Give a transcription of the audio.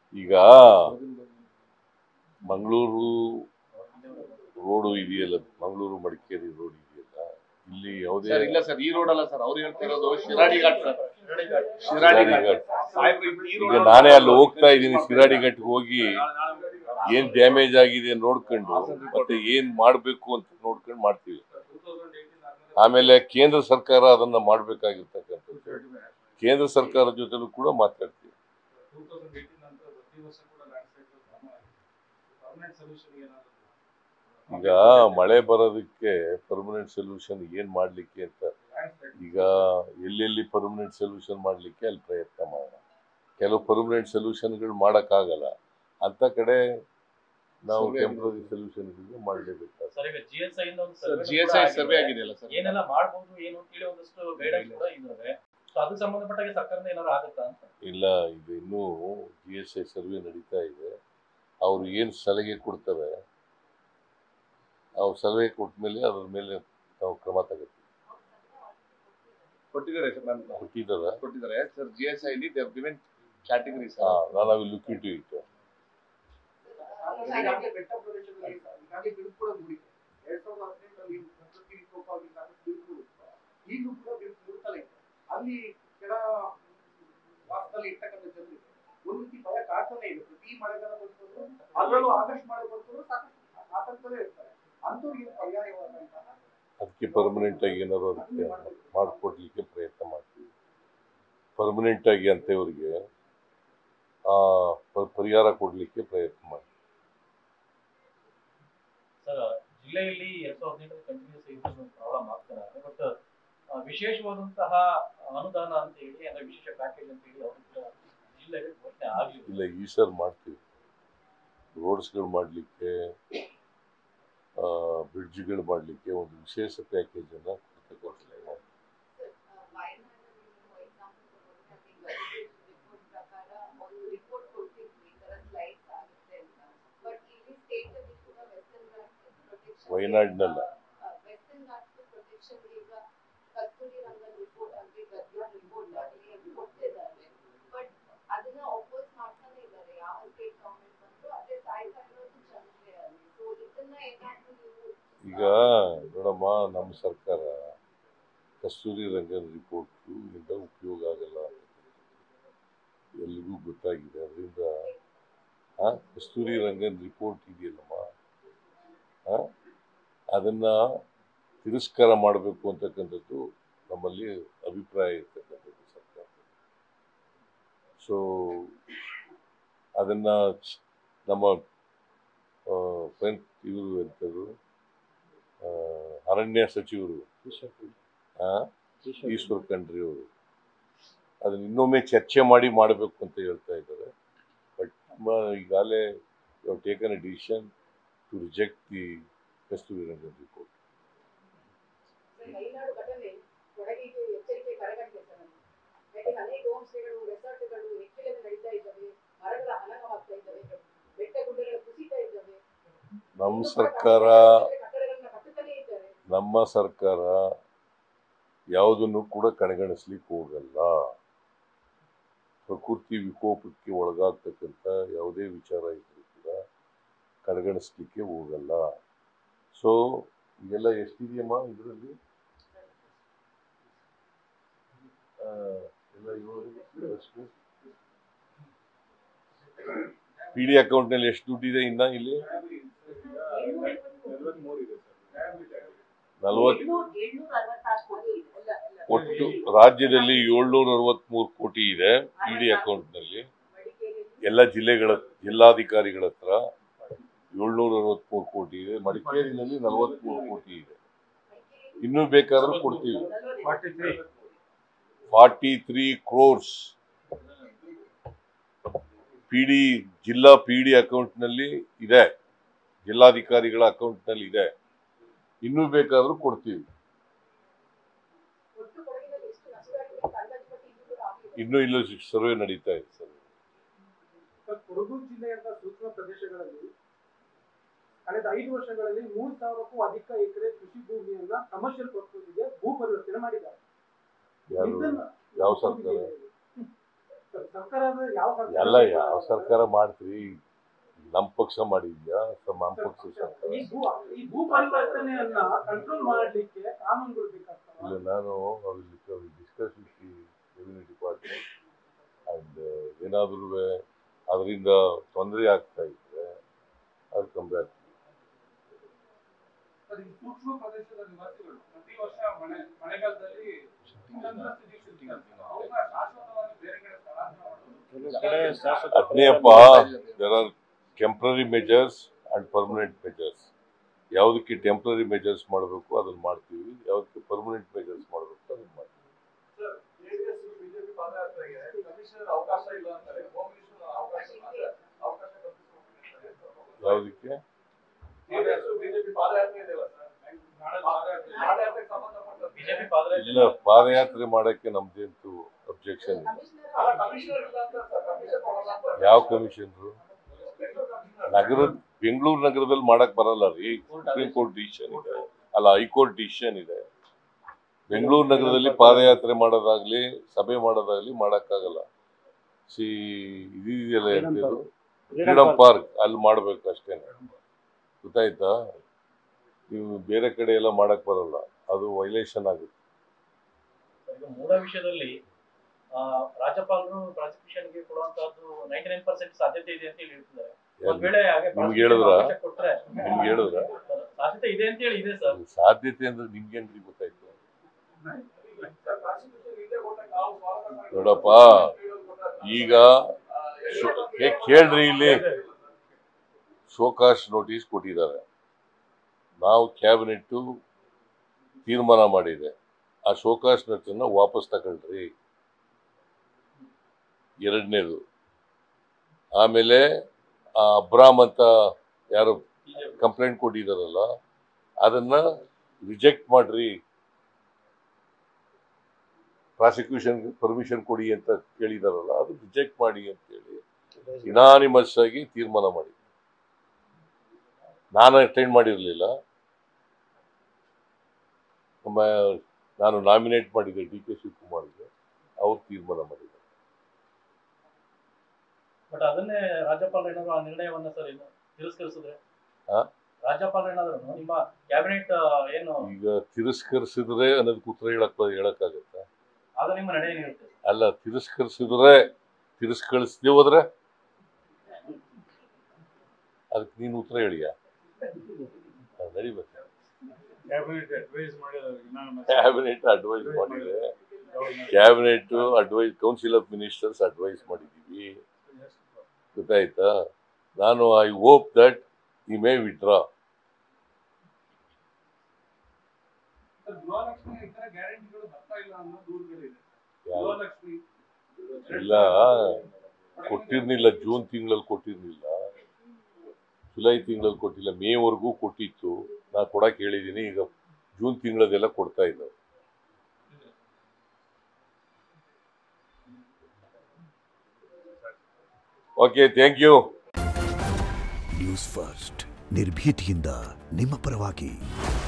ಈಗ ಮಂಗಳೂರು ರೋಡು ಇದೆಯಲ್ಲ ಮಂಗಳೂರು ಮಡಿಕೇರಿ ರೋಡ್ ಇದೆಯಲ್ಲ ಇಲ್ಲಿ ಯಾವುದೇ ಸರ್ ಇಲ್ಲ ಸರ್ ಈ ರೋಡ್ ಅಲ್ಲ ಸರ್ ಅವ್ರು ಹೇಳ್ತಾ ಇರೋದು ಶಿರಾಡಿ ಘಾಟ್ ಸರ್ ಶಿರಾಡಿ ಶಿರಾಡಿ ಘಾಟ್ ಸಾಹೇಬ್ರು ಈ ಈಗ road ನಾನೇ ಅಲ್ಲಿ ಹೋಗ್ತಾ ಇದ್ದೀನಿ ಶಿರಾಡಿ ಘಟ್ಗೆ ಹೋಗಿ ಏನ್ ಡ್ಯಾಮೇಜ್ ಆಗಿದೆ ನೋಡ್ಕೊಂಡು ಮತ್ತೆ ಏನ್ ಮಾಡ್ಬೇಕು ಅಂತ ನೋಡ್ಕೊಂಡು ಮಾಡ್ತೀವಿ ಆಮೇಲೆ ಕೇಂದ್ರ ಸರ್ಕಾರ ಅದನ್ನ ಮಾಡ್ಬೇಕಾಗಿರ್ತಕ್ಕಂಥದ್ದು ಕೇಂದ್ರ ಸರ್ಕಾರದ ಜೊತೆಲೂ ಕೂಡ ಮಾತಾಡ್ತೀವಿ ಈಗ ಮಳೆ ಬರೋದಕ್ಕೆ ಪರ್ಮನೆಂಟ್ ಸೊಲ್ಯೂಷನ್ ಏನ್ ಮಾಡ್ಲಿಕ್ಕೆ ಅಂತ ಈಗ ಎಲ್ಲೆಲ್ಲಿ ಪರ್ಮನೆಂಟ್ ಸೊಲ್ಯೂಷನ್ ಮಾಡ್ಲಿಕ್ಕೆ ಅಲ್ಲಿ ಪ್ರಯತ್ನ ಮಾಡೋಣ ಕೆಲವು ಪರ್ಮನೆಂಟ್ ಸೊಲ್ಯೂಷನ್ಗಳು ಮಾಡೋಕ್ಕಾಗಲ್ಲ ಅಂತ ಕಡೆ ನಾವು Survey ಟೆಂಪ್ರರಿ ಸೊಲ್ಯೂಷನ್ಗಳಿಗೆ ಮಾಡಲೇಬೇಕಾಗ್ತದೆ ಸರ್ ಈಗ ಜಿ ಎಸ್ ಐ ಇಂದ ಒಂದು ಸರ್ survey ಜಿ ಎಸ್ ಕೂಡ ಐ ಆಗಿದೆ. ಸರ್ವೆ ಆಗಿದೆಯಲ್ಲ ಸರ್ ಏನೆಲ್ಲ ಮಾಡ್ಬೋದು ಏನು ಅಂತೇಳಿ ಒಂದಷ್ಟು ಗೈಡೆನ್ಸ್ ಕೂಡ ಇದಾವೆ ಸೊ ಅದಕ್ಕೆ ಸಂಬಂಧಪಟ್ಟಾಗ ಸರ್ಕಾರದಿಂದ ಏನಾದ್ರು ಆಗುತ್ತಾ ಅಂತ ಇಲ್ಲ ಇದು ಇನ್ನೂ ಜಿ ಎಸ್ ಐ ಸರ್ವೆ ನಡೀತಾ ಇದೆ ಅವ್ರು ಏನು ಸಲಹೆ ಕೊಡ್ತಾರೆ ಅವ್ರು ಸಲಹೆ ಕೊಟ್ಟ ಮೇಲೆ ಅದ್ರ ಮೇಲೆ ನಾವು ಕ್ರಮ ತಗೋತೀವಿ ಕೊಟ್ಟಿದ್ದಾರೆ ಸರ್ ನಾನು ಕೊಟ್ಟಿದ್ದಾರ ಕೊಟ್ಟಿದ್ದಾರೆ ಸರ್ ಜಿ ಎಸ್ ಐ ಲಿ ಗಿವೆನ್ ಕ್ಯಾಟಗರಿ ಹಾ ಸರ್ ನಾನು ಅవి ಲುಕ್ ಇಟ್ಟು ಇಟ್ಟು ಈಗಾಗಲೇ ಬೆಟ್ಟ ಪ್ರದೇಶದಲ್ಲಿ ಈಗಾಗಲೇ ಬಿರುಕು ಕೂಡ ಮೂಡಿದೆ ಎರಡ್ ಸಾವಿರದ ಹದಿನೆಂಟರಲ್ಲಿ ಪ್ರಕೃತಿ ವಿಕೋಪವಾಗಿ ಸಾಕಷ್ಟು ಬಿರುಕು ಮೂಡಿತ್ತು. ಈಗಲೂ ಕೂಡ ಬಿರುಕು ಮೂಡುತ್ತಲೇ ಇದೆ ಅಲ್ಲಿ ಕೆಳ ವಾಸದಲ್ಲಿ ಇರ್ತಕ್ಕಂಥ ಜನರಿಗೆ ಒಂದು ರೀತಿ ಭಯ ಕಾಡ್ತಾನೆ ಇದೆ ಪ್ರತಿ ಮಳೆಗಾಲ ಬಂದ್ರು ಅದರಲ್ಲೂ ಆಗಸ್ಟ್ ಮಳೆ ಬಂದ್ರು ಸಾಕಷ್ಟು ಆತಂಕದಲ್ಲೇ ಇರ್ತಾರೆ ಅಂಥವ್ರಿಗೆ ಪರ್ಯಾಯವಾದಂತಹ ಅದಕ್ಕೆ ಪರ್ಮನೆಂಟ್ ಆಗಿ ಏನಾದ್ರು ಅದಕ್ಕೆ ಮಾಡಿಕೊಡ್ಲಿಕ್ಕೆ ಪ್ರಯತ್ನ ಮಾಡ್ತೀವಿ ಪರ್ಮನೆಂಟ್ ಆಗಿ ಅಂತೇವ್ರಿಗೆ ಆ, ಪ- ಪರಿಹಾರ ಕೊಡಲಿಕ್ಕೆ ಪ್ರಯತ್ನ ಮಾಡ್ತೀವಿ ಸರ್ ಜಿಲ್ಲೆಯಲ್ಲಿ ಎರಡ್ ಸಾವಿರದ ಹದಿನೆಂಟರಲ್ಲಿ ಕಂಟಿನ್ಯೂಸ್ ಇರೋದು ಪ್ರಾಬ್ಲಮ್ ಆಗ್ತಾನೆ ಬಟ್ ವಿಶೇಷವಾದಂತಹ ಅನುದಾನ ಅಂತ ಹೇಳಿ ಅಂದ್ರೆ ವಿಶೇಷ ಪ್ಯಾಕೇಜ್ ಅಂತ ಹೇಳಿ ಅವರು ಕೂಡ ಜಿಲ್ಲೆಗೆ ಘೋಷಣೆ ಆಗಲಿಲ್ಲ ಇಲ್ಲ ಈ ಸರ್ ಮಾಡ್ತೀವಿ ರೋಡ್ಸ್ಗಳು ಮಾಡಲಿಕ್ಕೆ ಬ್ರಿಡ್ಜ್ಗಳು ಮಾಡಲಿಕ್ಕೆ ಒಂದು ವಿಶೇಷ ಪ್ಯಾಕೇಜನ್ನು ಕೊಡ್ತಕ್ಕಂಥ ವಯನಾಡ್ನಲ್ಲ ವೆಸ್ಟರ್ನ್ ಘಾಟ್ಸ್ ಪ್ರೊಟೆಕ್ಷನ್ ಈಗ ಕಸ್ತೂರಿ ರಂಗನ್ ರಿಪೋರ್ಟ್ ಅಂದ್ರೆ ಗದ್ಯ ರಿಪೋರ್ಟ್ ಅಲ್ಲಿ ಕೊಡ್ತಿದ್ದಾರೆ ಬಟ್ ಅದನ್ನ ಅಪೋಸ್ ಮಾಡ್ತಾನೆ ಇದ್ದಾರೆ ಯಾವ ಸ್ಟೇಟ್ ಗವರ್ಮೆಂಟ್ ಬಂದ್ರು ಅದೇ ಸಾಯ್ತಾ ಇರೋದು ಜನರೇ ಅಲ್ಲಿ ಸೊ ಇದನ್ನ ಏನಾದ್ರೂ ನೀವು ಈಗ ನೋಡಮ್ಮ ನಮ್ಮ ಸರ್ಕಾರ ಕಸ್ತೂರಿ ರಂಗನ್ ರಿಪೋರ್ಟು ಇಂದ ಉಪಯೋಗ ಆಗಲ್ಲ ಎಲ್ರಿಗೂ ಗೊತ್ತಾಗಿದೆ ಅದರಿಂದ ಆ ಕಸ್ತೂರಿ ರಂಗನ್ ರಿಪೋರ್ಟ್ ಇದೆಯಲ್ಲಮ್ಮ ಆ, ಅದನ್ನ ತಿರಸ್ಕಾರ ಮಾಡಬೇಕು ಅಂತಕ್ಕಂಥದ್ದು ನಮ್ಮಲ್ಲಿ ಅಭಿಪ್ರಾಯ ಇರ್ತಕ್ಕಂಥದ್ದು ಸರ್ಕಾರ ಸೊ ಅದನ್ನ ಚ್- ನಮ್ಮ ಇವರು ಎಂಥದ್ದು ಆ, ಅರಣ್ಯ ಸಚಿವರು ಆ, ಈಶ್ವರ್ ಖಂಡ್ರೆ ಅವರು ಅದನ್ನ ಇನ್ನೊಮ್ಮೆ ಚರ್ಚೆ ಮಾಡಿ ಮಾಡಬೇಕು ಅಂತ ಹೇಳ್ತಾ ಇದ್ದಾರೆ ಬಟ್ ಈಗಾಗಲೇ taken a decision to reject the Kasturirangan report Malenadu ಘಟನೆ ಕೊಡಗಿಗೆ ಎಚ್ಚರಿಕೆ ಕರೆಗಟ್ಟಿದೆ ಸರ್ ಅದು. ಯಾಕಂದ್ರೆ ಅನೇಕ ಹೋಮ್ ಸ್ಟೇಗಳು ರೆಸಾರ್ಟ್ಗಳು ಹೆಚ್ಚಿಗೆ ನಡೀತಾ ಇದ್ದಾವೆ ಮರಗಳ ಹನನವಾಗ್ತಾ ಇದ್ದಾವೆ ಬೆಟ್ಟ ಗುಡ್ಡಗಳು ಕುಸಿತಾ ಇದ್ದಾವೆ ನಮ್ಮ ಸರ್ಕಾರ ಕಟ್ಟಡಗಳನ್ನ ಕಟ್ಟುತ್ತಲೇ ಇದ್ದಾರೆ ನಮ್ಮ ಸರ್ಕಾರ ಯಾವುದನ್ನು ಕೂಡ ಕಡೆಗಣಿಸ್ಲಿಕ್ಕೆ ಹೋಗಲ್ಲ ಪ್ರಕೃತಿ ವಿಕೋಪಕ್ಕೆ ಒಳಗಾಗ್ತಕ್ಕಂಥ ಯಾವುದೇ ವಿಚಾರ ಇದ್ರೂ ಕೂಡ ಕಡೆಗಣಿಸ್ಲಿಕ್ಕೆ ಹೋಗಲ್ಲ ಸೊ ಇದೆಲ್ಲ ಎಷ್ಟಿದೆಯಮ್ಮ ಇದರಲ್ಲಿ ಎಲ್ಲ ಏಳು ಎಷ್ಟು ಪಿ ಡಿ ಅಕೌಂಟ್ನಲ್ಲಿ ಎಷ್ಟು ದುಡ್ಡಿದೆ ಇನ್ನ ಇಲ್ಲಿ ನಲವತ್ತು ಏಳ್ನೂರ ಅರವತ್ತಾರು ಕೋಟಿ ಇದೆ. ಎಲ್ಲ ಎಲ್ಲ ಒಟ್ಟು ರಾಜ್ಯದಲ್ಲಿ ಏಳ್ನೂರ ಅರವತ್ಮೂರು ಕೋಟಿ ಇದೆ ಪಿ ಡಿ ಅಕೌಂಟ್ನಲ್ಲಿ ಮಡಿಕೇರಿಯಲ್ಲಿ ಎಲ್ಲ ಜಿಲ್ಲೆಗಳ ಜಿಲ್ಲಾಧಿಕಾರಿಗಳ ಹತ್ರ ಏಳ್ನೂರ ಅರವತ್ಮೂರು ಕೋಟಿ ಇದೆ ಮಡಿಕೇರಿನಲ್ಲಿ ನಲವತ್ಮೂರು ಕೋಟಿ ಇದೆ ಇನ್ನೂ ಬೇಕಾದ್ರೂ ಕೊಡ್ತೀವಿ forty three crores P D ಜಿಲ್ಲಾ ಪಿ ಡಿ ಅಕೌಂಟ್ನಲ್ಲಿ ಇದೆ ಜಿಲ್ಲಾಧಿಕಾರಿಗಳ ಅಕೌಂಟ್ನಲ್ಲಿ ಇದೆ ಇನ್ನೂ ಬೇಕಾದ್ರೂ ಕೊಡ್ತೀವಿ ಒಟ್ಟು ಕೊಡಗಿನಲ್ಲಿ ಎಷ್ಟು ನಷ್ಟ ಆಗಿದೆ ಅಂತ ಅಂದಾಜು ಪಟ್ಟಿ ಇನ್ನೂ ಕೂಡ ಆಗಿಲ್ಲ. ಇನ್ನೂ ಇಲ್ಲ ಸರ್ವೆ ನಡೀತಾ ಇದೆ ಸರ್ ಕೊಡಗು ಜಿಲ್ಲೆಯಂತ ಸೂಕ್ಷ್ಮ ಪ್ರದೇಶಗಳಲ್ಲಿ ಕಳೆದ ಐದು ವರ್ಷಗಳಲ್ಲಿ ಮೂರು ಸಾವಿರಕ್ಕೂ ಅಧಿಕ ಎಕರೆ ಕೃಷಿ ಭೂಮಿಯನ್ನ ಕಮರ್ಷಿಯಲ್ ಪರ್ಪಸ್ಗೆ ಭೂ ಪರಿವರ್ತನೆ ಮಾಡಿದ್ದಾರೆ ಯಾರು ಇದನ್ನ- ಯಾವ ಸರ್ಕಾರ? ಸರ್ಕಾರದ ಯಾವ ಸರ್ಕಾರ ಎಲ್ಲ ಯಾವ ಸರ್ಕಾರ ಮಾಡ್ತೀರಿ ನಮ್ಮ ಪಕ್ಷ ಮಾಡಿದ್ಯಾ ಅಥವಾ ನಮ್ಮ ಪಕ್ಷ ಸರ್ಕಾರ ಈ ಭೂ ಈ ಭೂ ಪರಿವರ್ತನೆಯನ್ನ ಕಂಟ್ರೋಲ್ ಮಾಡ್ಲಿಕ್ಕೆ ಕಾನೂನುಗಳು ಬೇಕಾಗ್ತವೆ ಇಲ್ಲ ನಾನು discuss with revenue department and ಏನಾದ್ರೂ ಅದರಿಂದ ತೊಂದರೆ ಆಗ್ತಾ ಇದ್ರೆ ಅದು ಕಂಬ್ಯಾಕ್ ಸರ್, ಈ ಸೂಕ್ಷ್ಮ ಪ್ರದೇಶದ ನಿವಾಸಿಗಳು ಪ್ರತಿ ವರ್ಷ ಮಳೆ ಮಳೆಗಾಲದಲ್ಲಿ ಸಂತ್ರಸ್ತ ಜೀವಿಸಿರ್ತಾರೆ. ಅವ್ರನ್ನ ಶಾಶ್ವತವಾಗಿ ಬೇರೆ ಕಡೆ ಸ್ಥಳಾಂತರ ಮಾಡೋದು ಹದಿನೇಪ್ಪ there are temporary measures and permanent measures ಯಾವುದಕ್ಕೆ ಟೆಂಪ್ರರಿ ಮೆಜರ್ಸ್ ಮಾಡಬೇಕು ಅದನ್ನ ಮಾಡ್ತೀವಿ ಯಾವುದಕ್ಕೆ ಪರ್ಮನೆಂಟ್ ಮೆಜರ್ಸ್ ಮಾಡಬೇಕು ಅದನ್ನ ಮಾಡ್ತೀವಿ ಜೆಡಿಎಸ್ ಬಿಜೆಪಿ ಪಾದಯಾತ್ರೆಗೆ ಕಮಿಷನರ್ ಅವಕಾಶ ಇಲ್ಲ ಅಂತಾರೆ ಹೋಮ್ ಮಿನಿಸ್ಟರ್ ಅವಕಾಶ ಅಂದ್ರೆ ಅವಕಾಶ ಕಲ್ಪಿಸ್ಕೊಟ್ಟಿರ್ತಾರೆ. ಯಾವುದಕ್ಕೆ ಜೆಡಿಎಸ್ ಬಿಜೆಪಿ ಪಾದಯಾತ್ರೆ ಇದೆಯಲ್ಲ ಸರ್ ನಾಳೆ ಪಾದಯಾತ್ರೆ ಪಾದಯಾತ್ರೆಗೆ ಸಂಬಂಧಪಟ್ಟ ಬಿಜೆಪಿ ಪಾದಯಾತ್ರೆ ಇಲ್ಲ ಪಾದಯಾತ್ರೆ ಮಾಡಕ್ಕೆ ನಮ್ದೇಂತೂ ಅಬ್ಜೆಕ್ಷನ್ ಇಲ್ಲ ಅಲ್ಲ ಕಮಿಷನರ್ ಇಲ್ಲ ಅಂತ ಸರ್ ಕಮಿಷನ್ ಕೊಡಲ್ಲ ಅಂತ ಯಾವ ಕಮಿಷನರು ಬೆಂಗಳೂರು ಕಮಿಷನರ್ ನಗರ ಬೆಂಗಳೂರು ನಗರದಲ್ಲಿ ಮಾಡಕ್ ಬರಲ್ಲ ರೀ ಸುಪ್ರೀಂ ಕೋರ್ಟ್ ಡಿಸಿಷನ್ ಇದೆ ಅಲ್ಲ ಹೈಕೋರ್ಟ್ ಡಿಸಿಷನ್ ಇದೆ ಬೆಂಗಳೂರು ನಗರದಲ್ಲಿ ಪಾದಯಾತ್ರೆ ಮಾಡೋದಾಗ್ಲಿ ಸಭೆ ಮಾಡೋದಾಗ್ಲಿ ಮಾಡಕ್ಕಾಗಲ್ಲ ಸಿ ಇದೆಯಲ್ಲ ಎಂತಿದು ಫ್ರೀಡಮ್ ಪಾರ್ಕ್ ಅಲ್ಲಿ ಮಾಡ್ಬೇಕು ಅಷ್ಟೇನೆ ಗೊತ್ತಾಯ್ತಾ ನೀವು ಬೇರೆ ಕಡೆ ಎಲ್ಲ ಮಾಡಕ್ ಬರಲ್ಲ ಅದು ವೈಲೇಷನ್ ಆಗುತ್ತೆ ಈಗ ಮೂಲ ವಿಷಯದಲ್ಲಿ ಆ, ರಾಜ್ಯಪಾಲರು ಪ್ರಾಸಿಕ್ಯೂಷನ್ಗೆ ಕೊಡುವಂತಹದ್ದು ನೈಂಟಿ ನೈನ್ ಪರ್ಸೆಂಟ್ ಸಾಧ್ಯತೆ ಇದೆ ಅಂತ ಹೇಳಿ ಹೇಳ್ತಿದ್ದಾರೆ ಒಂದ್ ವೇಳೆ ಹಾಗೆ ನಿಮ್ಗೆ ಹೇಳಿದ್ರಾ? ಅವಕಾಶ ಕೊಟ್ರೆ ನಿಮ್ಗೆ ಹೇಳಿದ್ರ ಸಾಧ್ಯತೆ ಇದೆ ಅಂತ ಹೇಳಿ ಇದೆ ಸರ್ ಸಾಧ್ಯತೆ ಅಂದ್ರೆ ನಿಮ್ಗೇನ್ರಿ ಗೊತ್ತಾಯ್ತು ಪ್ರಾಸಿಕ್ಯೂಷನ್ ಇಲ್ಲೇ ಕೊಟ್ಟಾಗ ನಾವು ಸ್ವಾಗತ ಮಾಡ್ತೀವಿ. ನೋಡಪ್ಪ ಕೊಟ್ಟಾಗ ಈಗ ಶೋ- ಏ, ಕೇಳ್ರಿ ಇಲ್ಲಿ ಶೋಕಾಶ್ ನೋಟಿಸ್ ಕೊಟ್ಟಿದ್ದಾರೆ ನಾವು ಕ್ಯಾಬಿನೆಟ್ ತೀರ್ಮಾನ ಮಾಡಿದೆ ಆ ಶೋಕಾಶ್ ನೋಟಿಸನ್ನ ವಾಪಸ್ ತಗೊಳ್ರಿ ಎರಡನೇದು ಆಮೇಲೆ ಆ ಅಬ್ರಾಮ್ ಅಂತ ಯಾರು ಕಂಪ್ಲೇಂಟ್ ಕೊಟ್ಟಿದಾರಲ್ಲ ಅದನ್ನ ರಿಜೆಕ್ಟ್ ಮಾಡ್ರಿ ಪ್ರಾಸಿಕ್ಯೂಷನ್ ಪರ್ಮಿಷನ್ ಕೊಡಿ ಅಂತ ಕೇಳಿದಾರಲ್ಲ ಅದು ರಿಜೆಕ್ಟ್ ಮಾಡಿ ಅಂತ ಹೇಳಿ ಇನಾನಿಮಸ್ ಆಗಿ ತೀರ್ಮಾನ ಮಾಡಿ ನಾನು ಅಟೆಂಡ್ ಮಾಡಿರಲಿಲ್ಲ ನಮ್ಮ ನಾನು ನಾಮಿನೇಟ್ ಮಾಡಿದ್ದೆ ಡಿ ಕೆ ಶಿವಕುಮಾರ್ಗೆ ಅವ್ರು ತೀರ್ಮಾನ ಮಾಡಿದ್ದಾರೆ ಬಟ್ ಅದನ್ನೇ ರಾಜ್ಯಪಾಲರು ಏನಾದ್ರು ಆ ನಿರ್ಣಯವನ್ನ ಸರ್ ಏನು ತಿರಸ್ಕರಿಸಿದ್ರೆ ಆ? ರಾಜ್ಯಪಾಲರು ಏನಾದ್ರು ನಿಮ್ಮ ಕ್ಯಾಬಿನೆಟ್ ಏನು ಈಗ ತಿರಸ್ಕರಿಸಿದ್ರೆ ಅನ್ನೋದಕ್ಕೆ ಉತ್ತರ ಹೇಳಕ್ ಹೇಳಕ್ಕಾಗತ್ತಾ ಆಗ ನಿಮ್ಮ ನಡೆ ಏನಿರುತ್ತೆ ಅಲ್ಲ ತಿರಸ್ಕರಿಸಿದ್ರೆ ತಿರಸ್ಕರಿಸದೆ ಹೋದ್ರೆ ಅದಕ್ಕೆ ನೀನು ಉತ್ತರ ಹೇಳಿಯ ನಡಿಬೇಕು ಕ್ಯಾಬಿನೆಟ್ ಅಡ್ವೈಸ್ ಮಾಡಿದಾಗ ನಾನು ಕ್ಯಾಬಿನೆಟ್ ಅಡ್ವೈಸ್ ಮಾಡಿದೆ cabinet advise council of ministers advise ಮಾಡಿದ್ದೀವಿ ಗೊತ್ತಾಯ್ತಾ ನಾನು ಐ ಹೋಪ್ ದಟ್ ಈ ಮೇ ವಿಡ್ರಾ ಸರ್, ಗೃಹಲಕ್ಷ್ಮಿ ಇತರ ಗ್ಯಾರಂಟಿಗಳು ಬರ್ತಾ ಇಲ್ಲ ಅನ್ನೋ ದೂರುಗಳಿದೆ ಗೃಹಲಕ್ಷ್ಮಿ ಇಲ್ಲ ಕೊಟ್ಟಿರ್ಲಿಲ್ಲ ಜೂನ್ ತಿಂಗಳಲ್ಲಿ ಕೊಟ್ಟಿರ್ಲಿಲ್ಲ ಜುಲೈ ತಿಂಗಳಲ್ಲಿ ಕೊಟ್ಟಿಲ್ಲ ಮೇವರೆಗೂ ಕೊಟ್ಟಿತ್ತು ನಾ ಕೊಡಕ್ ಹೇಳಿದ್ದೀನಿ ಈಗ ಜೂನ್ ತಿಂಗಳದೆಲ್ಲ ಕೊಡ್ತಾ ಇದ್ದಾರೆ okay thank you News First ನಿರ್ಭೀತಿಯಿಂದ ನಿಮ್ಮ ಪರವಾಗಿ